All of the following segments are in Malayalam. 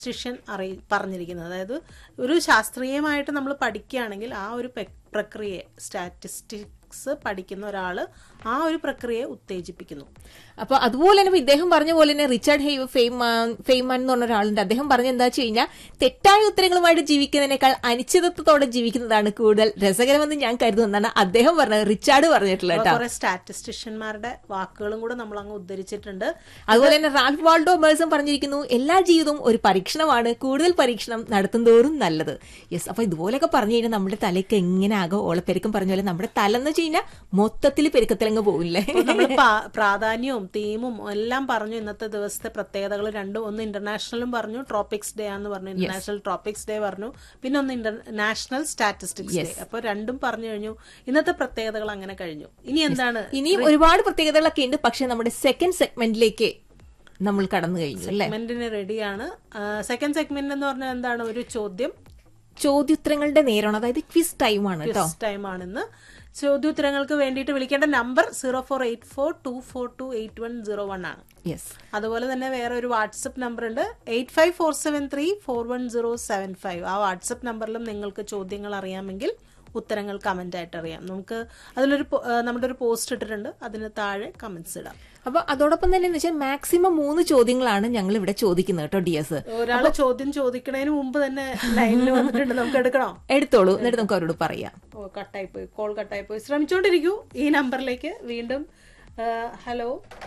സ്റ്റാറ്റിസ്റ്റിഷ്യൻ അറിയി പറഞ്ഞിരിക്കുന്നത് അതായത് ഒരു ശാസ്ത്രീയമായിട്ട് നമ്മൾ പഠിക്കുകയാണെങ്കിൽ ആ ഒരു പെ- പ്രക്രിയയെ സ്റ്റാറ്റിസ്റ്റിക്സ് പഠിക്കുന്ന ഒരാൾ ആ ഒരു പ്രക്രിയയെ ഉത്തേജിപ്പിക്കുന്നു അപ്പൊ അതുപോലെ തന്നെ ഇപ്പൊ ഇദ്ദേഹം പറഞ്ഞ പോലെ തന്നെ റിച്ചാർഡ് ഹെയ് ഫെയ്മാൻ ഫെയ്മാൻ എന്ന് പറഞ്ഞ ഒരാളുണ്ട് അദ്ദേഹം പറഞ്ഞ എന്താ വെച്ച് കഴിഞ്ഞാൽ തെറ്റായ ഉത്തരങ്ങളുമായിട്ട് ജീവിക്കുന്നതിനേക്കാൾ അനിശ്ചിതത്വത്തോടെ ജീവിക്കുന്നതാണ് കൂടുതൽ രസകരമെന്ന് ഞാൻ കരുതുന്നതാണ് അദ്ദേഹം പറഞ്ഞത് റിച്ചാർഡ് പറഞ്ഞിട്ടുള്ളത് കേട്ടോ കുറെ സ്റ്റാറ്റിസ്റ്റിഷ്യന്മാരുടെ വാക്കുകളും കൂടെ നമ്മൾ അങ്ങ് ഉദ്ധരിച്ചിട്ടുണ്ട് അതുപോലെ തന്നെ റാൽഫ് വാൾഡോ മേഴ്സും പറഞ്ഞിരിക്കുന്നു എല്ലാ ജീവിതവും ഒരു പരീക്ഷണമാണ് കൂടുതൽ പരീക്ഷണം നടത്തുന്തോറും നല്ലത് യെസ് അപ്പൊ ഇതുപോലൊക്കെ പറഞ്ഞു കഴിഞ്ഞാൽ നമ്മുടെ തലയ്ക്ക് എങ്ങനെ ആകോ ഓളപ്പെരുക്കം പറഞ്ഞ പോലെ നമ്മുടെ തല എന്ന് വെച്ച് കഴിഞ്ഞാൽ മൊത്തത്തിൽ പെരുക്കത്തിലങ്ങ് പോകില്ലേ നമ്മൾ പ്രാധാന്യവും തീമും എല്ലാം പറഞ്ഞു ഇന്നത്തെ ദിവസത്തെ പ്രത്യേകതകൾ രണ്ടും ഒന്ന് ഇന്റർനാഷണലും പറഞ്ഞു ട്രോപ്പിക്സ് ഡേ ആന്ന് പറഞ്ഞു ഇന്റർനാഷണൽ ട്രോപ്പിക്സ് ഡേ പറഞ്ഞു പിന്നെ ഒന്ന് ഇന്റർനാഷണൽ സ്റ്റാറ്റിസ്റ്റിക്സ് ഡേ അപ്പൊ രണ്ടും പറഞ്ഞു കഴിഞ്ഞു ഇന്നത്തെ പ്രത്യേകതകൾ അങ്ങനെ കഴിഞ്ഞു ഇനി എന്താണ് ഇനിയും ഒരുപാട് പ്രത്യേകതകളൊക്കെ ഉണ്ട് പക്ഷെ നമ്മുടെ സെക്കൻഡ് സെഗ്മെന്റിലേക്ക് നമ്മൾ കടന്നു കഴിഞ്ഞു അല്ലേ സെഗ്മെന്റിന് റെഡിയാണ് സെക്കൻഡ് സെഗ്മെന്റ് എന്ന് പറഞ്ഞാൽ എന്താണ് ഒരു ചോദ്യം ചോദ്യോത്തരങ്ങളുടെ നേരാണ് അതായത് ക്വിസ് ടൈം ആണ് കേട്ടോ ടൈം ആണെന്ന് ചോദ്യോത്തരങ്ങൾക്ക് വേണ്ടിയിട്ട് വിളിക്കേണ്ട number zero four eight four two four two eight one zero one ആണ് യെസ് അതുപോലെ തന്നെ വേറെ ഒരു വാട്സപ്പ് നമ്പർ ഉണ്ട് eight five four seven three four one zero seven five ആ വാട്സപ്പ് നമ്പറിലും നിങ്ങൾക്ക് ചോദ്യങ്ങൾ അറിയാമെങ്കിൽ ഉത്തരങ്ങൾ കമന്റ് ആയിട്ട് അറിയാം നമുക്ക് അതിലൊരു പോ- ആ, നമ്മുടെ ഒരു പോസ്റ്റ് ഇട്ടിട്ടുണ്ട് അതിന് താഴെ കമന്റ്സ് ഇടാം അപ്പൊ അതോടൊപ്പം തന്നെ എന്ന് വെച്ചാൽ മാക്സിമം മൂന്ന് ചോദ്യങ്ങളാണ് ഞങ്ങൾ ഇവിടെ ചോദിക്കുന്നത് കേട്ടോ ഡിയസ് ഒരാള് ചോദ്യം ചോദിക്കണതിന് മുമ്പ് തന്നെ ലൈനിൽ വന്നിട്ടുണ്ട് നമുക്ക് എടുക്കണോ എടുത്തോളൂ എന്നിട്ട് നമുക്ക് അവരോട് പറയാം ഓ കട്ടായി പോയി കോൾ കട്ടായി പോയി ശ്രമിച്ചോണ്ടിരിക്കൂ ഈ നമ്പറിലേക്ക് വീണ്ടും ആ, ഹലോ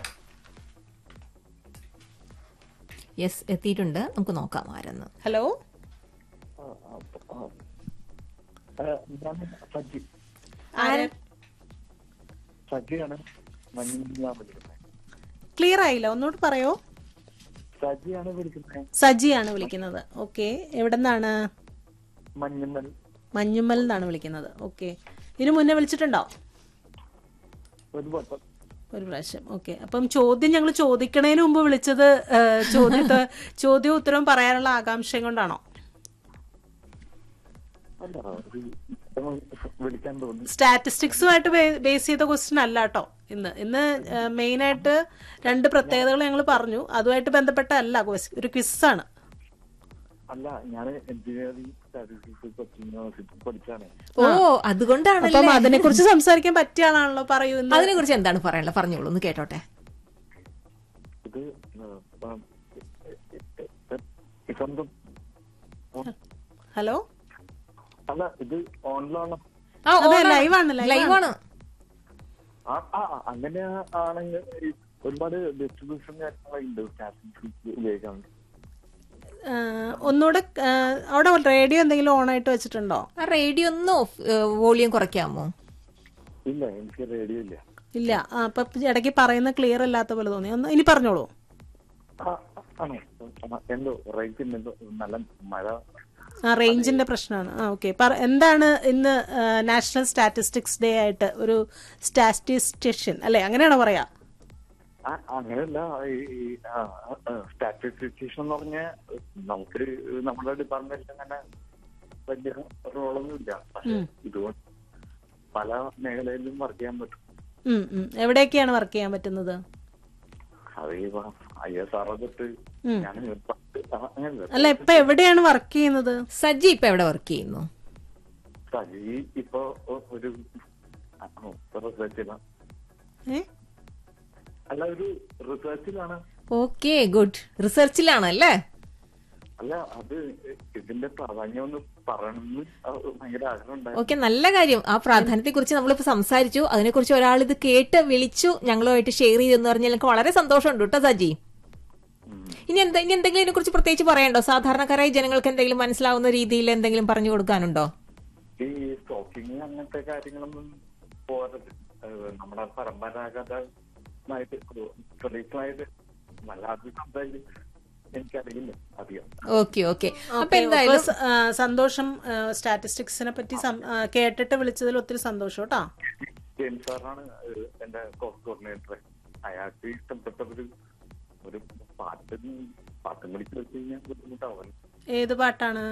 യെസ് എത്തിയിട്ടുണ്ട് നമുക്ക് നോക്കാം ആരെന്ന് ഹലോ ഞാൻ സജി ആരാ സജിയാണ് മഞ്ഞിലാണ് വിളിക്കുന്നത് ക്ലിയർ ആയില്ല ഒന്നുകൂടി പറയോ സജിയാണ് വിളിക്കുന്നത് സജിയാണ് വിളിക്കുന്നത് ഓക്കെ എവിടെ നിന്നാണ് മഞ്ഞമ്മൽ മഞ്ഞുമ്മൽ നിന്നാണ് വിളിക്കുന്നത് ഓക്കെ ഇതിനു മുന്നേ വിളിച്ചിട്ടുണ്ടോ ഒരു വട്ടം ഒരു പ്രാവശ്യം ഓക്കെ അപ്പം ചോദ്യം ഞങ്ങൾ ചോദിക്കണതിന് മുമ്പ് വിളിച്ചത് ആ, ചോദ്യത്തെ ചോദ്യവും ഉത്തരവും പറയാനുള്ള ആകാംക്ഷയും കൊണ്ടാണോ അല്ല ഒരു ഇഷ്ടം വിളിക്കാൻ തോന്നി സ്റ്റാറ്റിസ്റ്റിക്സുമായിട്ട് ബേസ് ചെയ്ത ക്വസ്റ്റ്യൻ അല്ല കേട്ടോ ഇന്ന് ഇന്ന് മെയിൻ ആയിട്ട് രണ്ട് പ്രത്യേകതകൾ ഞങ്ങൾ പറഞ്ഞു അതുമായിട്ട് ബന്ധപ്പെട്ട അല്ല ques- ഒരു ക്വിസ്സാണ് അല്ല ഞാൻ എഞ്ചിനീയറിംഗ് സ്റ്റാറ്റിസ്റ്റിക്സ് പഠിച്ചാണ് ഓ അതുകൊണ്ടാണ് അപ്പം അതിനെ കുറിച്ച് സംസാരിക്കാൻ പറ്റിയ ആളാണല്ലോ പറയൂ ഇന്ന് അതിനെ കുറിച്ച് എന്താണ് പറയാനുള്ളത് പറഞ്ഞോളൂ ഒന്ന് കേട്ടോട്ടെ ഇത് ആ, ആ, സ്വന്തം ഹലോ അല്ല ഇത് ഓൺലൈൻ ആ അതെ ലൈവ് ആണ് ലൈവ് ലൈവാണ് ആ ആ അങ്ങനെ ആണെങ്കിൽ ഈ ഒരുപാട് ഡിസ്ട്രിബ്യൂഷൻ കാര്യങ്ങളുണ്ട് സ്റ്റാറ്റിസ്റ്റിക്സ് ഉപയോഗിക്കാൻ ഒന്നുകൂടെ ആ, അവിടെ റേഡിയോ എന്തെങ്കിലും ഓൺ ആയിട്ട് വെച്ചിട്ടുണ്ടോ ആ റേഡിയോ ഒന്ന് വോളിയം കുറയ്ക്കാമോ ഇല്ല എനിക്ക് റേഡിയോ ഇല്ല ഇല്ല ആ, അപ്പൊ ഇടയ്ക്ക് പറയുന്ന ക്ലിയർ അല്ലാത്ത പോലെ തോന്നി ഒന്ന് ഇനി പറഞ്ഞോളൂ ആ, ആണോ ആ, എന്തോ റേഞ്ചിന് എന്തോ നല്ല മഴ ആ റേഞ്ചിന്റെ പ്രശ്നമാണ് ആ ഓക്കെ എന്താണ് ഇന്ന് നാഷണൽ സ്റ്റാറ്റിസ്റ്റിക്സ് ഡേ ആയിട്ട് ഒരു സ്റ്റാറ്റിസ്റ്റിഷ്യൻ അല്ലെ അങ്ങനെയാണോ പറയാ ആ, അങ്ങനെയല്ല ഈ സ്റ്റാറ്റിസ്റ്റിക്സ് എന്ന് പറഞ്ഞ നമുക്ക് നമ്മുടെ ഡിപ്പാർട്ട്മെന്റിൽ അങ്ങനെ വലിയ റോളൊന്നും ഇല്ല പക്ഷെ ഇതുകൊണ്ട് പല മേഖലയിലും വർക്ക് ചെയ്യാൻ പറ്റും ഉം, ഉം. എവിടെയൊക്കെയാണ് വർക്ക് ചെയ്യാൻ പറ്റുന്നത് അത് ഐ എസ് ആർ തൊട്ട് ഞാൻ പത്ത് ആ, അങ്ങനെയല്ല അല്ല ഇപ്പൊ എവിടെയാണ് വർക്ക് ചെയ്യുന്നത് സജ്ജി ഇപ്പൊ എവിടെ വർക്ക് ചെയ്യുന്നു സജി ഇപ്പൊ ഒ- ഒരു റിസർച്ചിലാണ് ഏ അല്ല ഒരു റിസർച്ചിലാണ് ഓക്കെ ഗുഡ് റിസർച്ചിലാണ് അല്ലേ അല്ല അത് ഇതിന്റെ പ്രാധാന്യം ഒന്ന് പറയണമെന്ന് ഭയങ്കര ആഗ്രഹം ഉണ്ടായിരുന്നു ഓക്കെ നല്ല കാര്യം ആ പ്രാധാന്യത്തെ കുറിച്ച് നമ്മളിപ്പോ സംസാരിച്ചു അതിനെക്കുറിച്ച് ഒരാൾ ഇത് കേട്ട് വിളിച്ചു ഞങ്ങളുമായിട്ട് ഷെയർ ചെയ്തെന്ന് പറഞ്ഞാൽ എനിക്ക് വളരെ സന്തോഷമുണ്ട് കേട്ടോ സജി ഇനി എന്താ ഇനി എന്തെങ്കിലും ഇതിനെ കുറിച്ച് പ്രത്യേകിച്ച് പറയണ്ടോ സാധാരണക്കാരായ ജനങ്ങൾക്ക് എന്തെങ്കിലും മനസ്സിലാവുന്ന രീതിയിൽ എന്തെങ്കിലും പറഞ്ഞു കൊടുക്കാനുണ്ടോ ഈ സ്റ്റോക്കിങ് അങ്ങനത്തെ കാര്യങ്ങളൊന്നും പോരത് ഏഹ് നമ്മുടെ പരമ്പരാഗതമായിട്ട് ട്രഡീഷണൽ ആയിട്ട് മലയാളത്തിൽ സംസാരിക്കും എനിക്കറിയില്ല അധികം ഓക്കെ ഓക്കെ അപ്പൊ ഓക്കേ, എന്തായാലും അപ്പൊ സ- ആ, സന്തോഷം സ്റ്റാറ്റിസ്റ്റിക്സിനെ പറ്റി സം- ആ, കേട്ടിട്ട് വിളിച്ചതിൽ ഒത്തിരി സന്തോഷം കേട്ടോ ജെയിംസ് സാറാണ് ഏഹ് എന്റെ കോഴ്സ് കോർഡിനേറ്റർ അയാൾക്ക് ഇഷ്ടപ്പെട്ട ഒരു ഒരു പാട്ട് പാട്ടും വിളിച്ച് വെച്ച് കഴിഞ്ഞാൽ ബുദ്ധിമുട്ടാവും ഏത് പാട്ടാണ്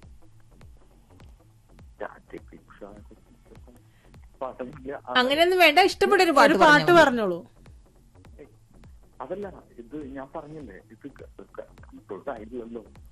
പാട്ടൊന്നുമില്ല അങ്ങനെയൊന്നും വേണ്ട ഇഷ്ടപ്പെട്ട ഒരു ഒരു പാട്ട് പാട്ട് പറഞ്ഞോ. പറഞ്ഞോളൂ അതല്ല ഇത് ഞാൻ പറഞ്ഞില്ലേ ഇത് കംപ്ലീറ്റ് ആയില്ലല്ലോ